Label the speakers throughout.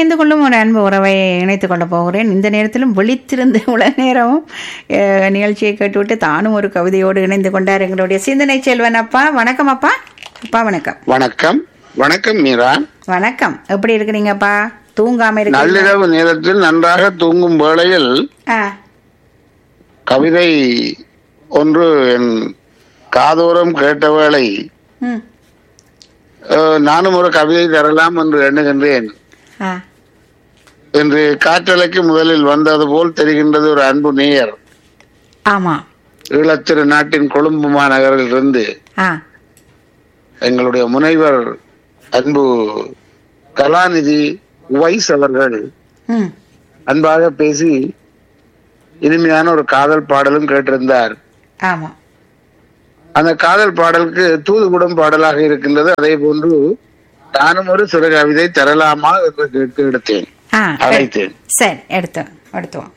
Speaker 1: இணைந்து கொள்ளும் ஒரு அன்பு உறவை இணைத்துக் கொள்ள போகிறேன் இந்த நேரத்திலும் விழித்திருந்து இவ்வளவு நேரமும் அஹ், நிகழ்ச்சியை கேட்டுவிட்டு தானும் ஒரு கவிதையோடு இணைந்து கொண்டார் எங்களுடைய சிந்தனை செல்வன் அப்பா வணக்கம் அப்பா அப்பா வணக்கம்
Speaker 2: வணக்கம் வணக்கம் மீரா
Speaker 1: வணக்கம் எப்படி இருக்கிறீங்கப்பா தூங்காம இருக்கீங்க
Speaker 2: நள்ளிரவு நேரத்தில் நன்றாக தூங்கும் வேளையில்
Speaker 1: ஆ
Speaker 2: கவிதை ஒன்று என் காதோரம் கேட்ட வேளை
Speaker 1: ம்
Speaker 2: அஹ், நானும் ஒரு கவிதை தரலாம் என்று எண்ணுகின்றேன்
Speaker 1: ஆ
Speaker 2: என்று காற்றலைக்கு முதலில் வந்தது போல் தெரிகின்றது ஒரு அன்பு நேயர்
Speaker 1: ஆமாம்
Speaker 2: ஈழத்திரு நாட்டின் கொழும்பு மாநகரில் இருந்து
Speaker 1: ஆ
Speaker 2: எங்களுடைய முனைவர் அன்பு கலாநிதி உவைஸ் அவர்கள்
Speaker 1: ம்
Speaker 2: அன்பாக பேசி இனிமையான ஒரு காதல் பாடலும் கேட்டிருந்தார்
Speaker 1: ஆமாம்
Speaker 2: அந்த காதல் பாடலுக்கு தூதுகுடம் பாடலாக இருக்கின்றது அதே போன்று நானும் ஒரு சிறு கவிதை தரலாமா என்று கேட்டு எடுத்தேன்
Speaker 1: ஆ
Speaker 2: அழைத்தேன்
Speaker 1: சரி எடுத்து எடுத்துவோம்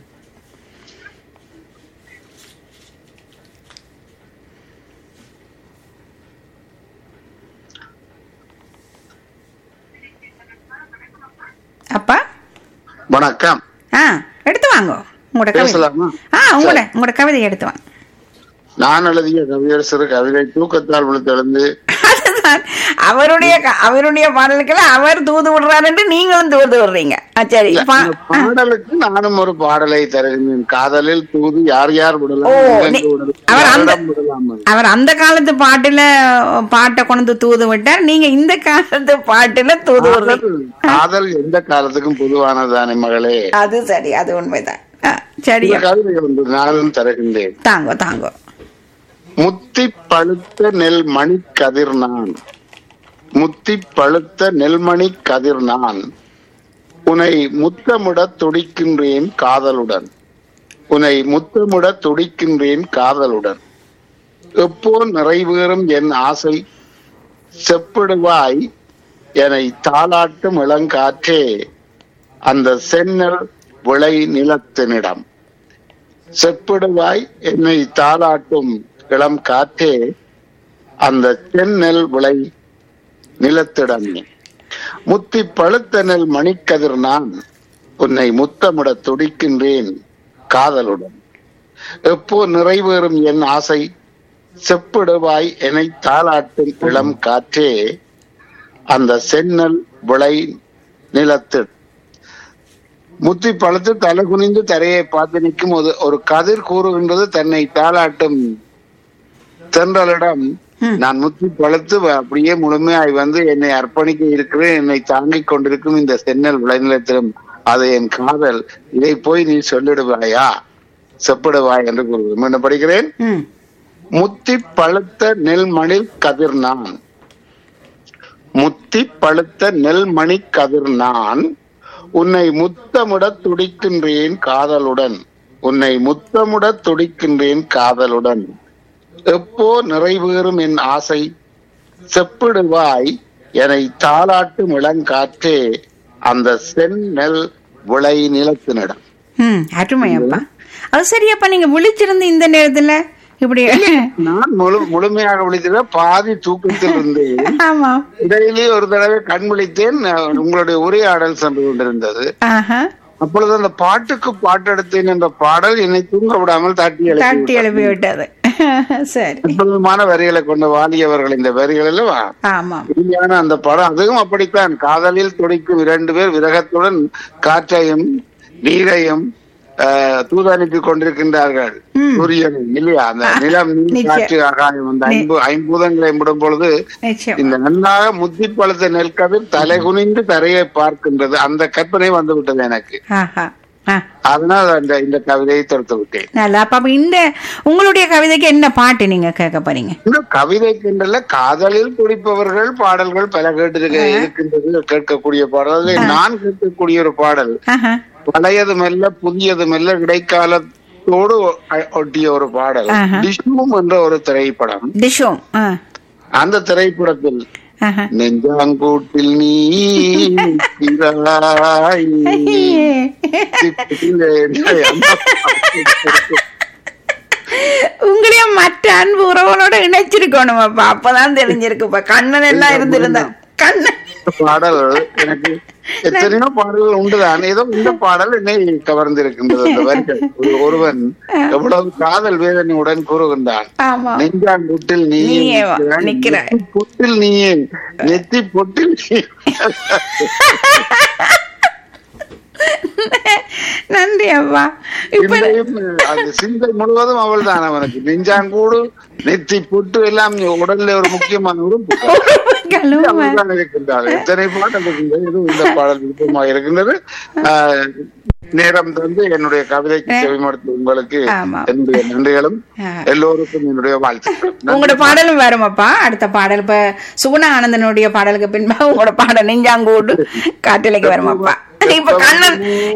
Speaker 1: அப்பா
Speaker 2: வணக்கம்
Speaker 1: ஆ எடுத்து வாங்கோ உங்களோட கவிதை
Speaker 2: பேசலாமா
Speaker 1: ஆ உங்களோட உங்களோட கவிதை எடுத்து வாங்க
Speaker 2: நான் எழுதிய கவியரசர் கவிதை தூக்கத்தால் விழுத்தெழுந்து
Speaker 1: அதுதான் அவருடைய க- அவருடைய பாடலுக்கெல்லாம் அவர் தூது விடுறாருன்ட்டு நீங்களும் தூது விடுறீங்க ஆ, சரி பா-
Speaker 2: இந்த பாடலுக்கு நானும் ஒரு பாடலை தருகின்றேன் காதலில் தூது யார் யார் விடலாம்
Speaker 1: ஓ,
Speaker 2: எங்கெங்கு
Speaker 1: நீ-
Speaker 2: விடலாம்,
Speaker 1: அவர் அந்த-
Speaker 2: யாரிடம் விடலாம் என்று.
Speaker 1: அவர் அந்த காலத்து பாட்டுல பாட்டை கொண்டு தூது விட்டார் நீங்க இந்த காலத்து பாட்டுல தூது விடுறீங்க
Speaker 2: காதல் காதல் எந்த காலத்துக்கும் பொதுவானதானே மகளே
Speaker 1: அது சரி அது உண்மைதான் ஆ, சரி
Speaker 2: இந்த கவிதை ஒன்று நானும் தருகின்றேன்
Speaker 1: தாங்கோ தாங்கோ
Speaker 2: முத்தி பழுத்த நெல் மணி கதிர் நான் முத்தி பழுத்த நெல்மணி கதிர் நான் உனை முத்தமிட துடிக்கின்றேன் காதலுடன் உனை முத்தமிட துடிக்கின்றேன் காதலுடன் எப்போ நிறைவேறும் என் ஆசை செப்பிடுவாய் என்னை தாளாட்டும் இளங்காற்றே அந்த சென்னல் விளை நிலத்தினிடம் செப்பிடுவாய் என்னை தாளாட்டும் இளம் காற்றே அந்த செந்நெல் விளை நிலத்திடமே முத்தி பழுத்த நெல் மணிக்கதிர் நான் உன்னை முத்தமிட துடிக்கின்றேன் காதலுடன் எப்போ நிறைவேறும் என் ஆசை செப்பிடுவாய் என்னை தாளாட்டும் இளம் காற்றே அந்த செந்நெல் விளை நிலத்திட முத்தி பழுத்து தலை குனிந்து தரையை பார்த்து நிற்கும் ஒரு ஒரு கதிர் கூறுகின்றது தன்னை தாளாட்டும் தென்றலிடம்
Speaker 1: ம்.
Speaker 2: நான் முத்தி பழுத்து வ- அப்படியே முழுமையாய் வந்து என்னை அர்ப்பணிக்க இருக்கிறேன் என்னை தாங்கிக் கொண்டிருக்கும் இந்த சென்னல் விளைநிலத்திலும் அது என் காதல் இதை போய் நீ சொல்லிடுவாயா செப்பிடுவாய் என்று கூறுவது மீண்டும் படிக்கிறேன்
Speaker 1: ம்
Speaker 2: முத்தி பழுத்த நெல்மணி கதிர் நான் முத்தி பழுத்த நெல்மணி கதிர் நான் உன்னை முத்தமிட துடிக்கின்றேன் காதலுடன் உன்னை முத்தமிட துடிக்கின்றேன் காதலுடன் எப்போ நிறைவேறும் என் ஆசை செப்பிடுவாய் என்னை தாளாட்டும் இளங்காற்றே அந்த செந்நெல் விளை நிலத்தினிடம்
Speaker 1: ம் அருமையப்பா அது சரியப்பா நீங்க விழிச்சிருந்து இந்த நேரத்துல இப்படி
Speaker 2: நான் முழு முழுமையாக விழித்தத பாதி தூக்கத்தில் இருந்தேன்
Speaker 1: ஆமா
Speaker 2: இடையிலே ஒரு தடவை கண் விழித்தேன் அஹ், உங்களுடைய உரையாடல் சென்று கொண்டிருந்தது
Speaker 1: ஆஹா
Speaker 2: அப்பொழுது அந்த பாட்டுக்கு பாட்டெடுத்தேன் என்ற பாடல் என்னை தூங்க விடாமல் தட்டி
Speaker 1: தட்டி
Speaker 2: எழுப்பி
Speaker 1: எழுப்பி விட்டது சரி
Speaker 2: அற்புதமான வரிகளை கொண்ட வாலியவர்கள் இந்த வரிகளில்
Speaker 1: ஆமா
Speaker 2: இனிமையான அந்த படம் அதுவும் அப்படித்தான் காதலில் துடிக்கும் இரண்டு பேர் விரகத்துடன் காற்றையும் நீரையும் ஆஹ், தூதனுப்பி கொண்டிருக்கின்றார்கள்
Speaker 1: ம்.
Speaker 2: சூரியன் இல்லையா அந்த நிலம் நீர்
Speaker 1: நிச்சயம்.
Speaker 2: காற்று ஆகாயம் அந்த ஐம்பு ஐம்பூதங்களை விடும் பொழுது
Speaker 1: நிச்சயம்
Speaker 2: இந்த நன்னாக முத்தி பழுத்த நெற்கதிர் தலை குனிந்து தரையை பார்க்கின்றது அந்த கற்பனை வந்து விட்டது எனக்கு
Speaker 1: ஆஹா ஆ
Speaker 2: அதனால் அந்த இந்த கவிதையை தொடுத்து விட்டேன்
Speaker 1: நல்லா அப்ப அப்ப இந்த உங்களுடைய கவிதைக்கு என்ன பாட்டு நீங்க கேட்க போறீங்க
Speaker 2: இந்த கவிதைக்கின்றல காதலில் துடிப்பவர்கள் பாடல்கள் பல கேட்டு இருக்கின்றது கேட்கக்கூடிய பாடல் அதில் நான் கேட்கக்கூடிய ஒரு பாடல்
Speaker 1: ஆஹா
Speaker 2: பழையது மெல்ல புதியது மெல்ல இடைக்காலத்தோடு ஒ- ஒட்டிய ஒரு பாடல்
Speaker 1: ஆஹா.
Speaker 2: டிஷ்மம் என்ற ஒரு திரைப்படம்
Speaker 1: டிஷோம் ஆ
Speaker 2: அந்த திரைப்படத்தில்
Speaker 1: ஆஹா
Speaker 2: நெஞ்சாங்கூட்டில் நீ நிற்கிறாய். திப்பிலே அந்த பாட்டு.
Speaker 1: உங்களையும் மற்ற அன்பு உறவுகளோட இணைச்சிருக்கணும் அப்பா அப்பதான் தெரிஞ்சிருக்குப்பா கண்ணன் எல்லாம் இருந்திருந்தா கண்ணன்
Speaker 2: பாடல் எனக்கு எத்தனையோ பாடல்கள் உண்டுதான் ஏதோ இந்த பாடல் என்னை கவர்ந்திருக்கின்றது அந்த வரிகள் ஒரு- ஒருவன் எவ்வளவு காதல் வேதனையுடன் கூறுகின்றான்
Speaker 1: ஆமா
Speaker 2: நெஞ்சாங்குட்டில் நீயே
Speaker 1: நீயே வா-
Speaker 2: நிற்கிறாய்.
Speaker 1: நிற்கிறாய்.
Speaker 2: நெத்தி பொட்டில் நீயே நெத்தி பொட்டில் நீ
Speaker 1: நன்றி அப்பா இப்ப
Speaker 2: இன்றையும் அந்த சிந்தை முழுவதும் அவள் தான் அவனுக்கு நெஞ்சாங்கூடு நெத்தி பொட்டு எல்லாம் உடல்ல ஒரு முக்கியமான உறுப்பு
Speaker 1: கழுவ
Speaker 2: அவள்தான் இருக்கின்றாள் எத்தனை பாடல் இருக்கின்றது இதுவும் இந்த பாடல் விருப்பமாக இருக்கின்றது ஆஹ், நேரம் தந்து என்னுடைய கவிதைக்கு செவிமடுத்த உங்களுக்கு
Speaker 1: ஆமா.
Speaker 2: என்னுடைய நன்றிகளும்
Speaker 1: ஆ.
Speaker 2: எல்லோருக்கும் என்னுடைய வாழ்த்துக்கள்
Speaker 1: உங்களோட பாடலும் வருமாப்பா அடுத்த பாடல் இப்ப சுகுண ஆனந்தனுடைய பாடலுக்கு பின்பா உங்களோட பாடல் நெஞ்சாங்கூடு காட்டிலைக்கு வருமாப்பா இப்ப கண்ணன்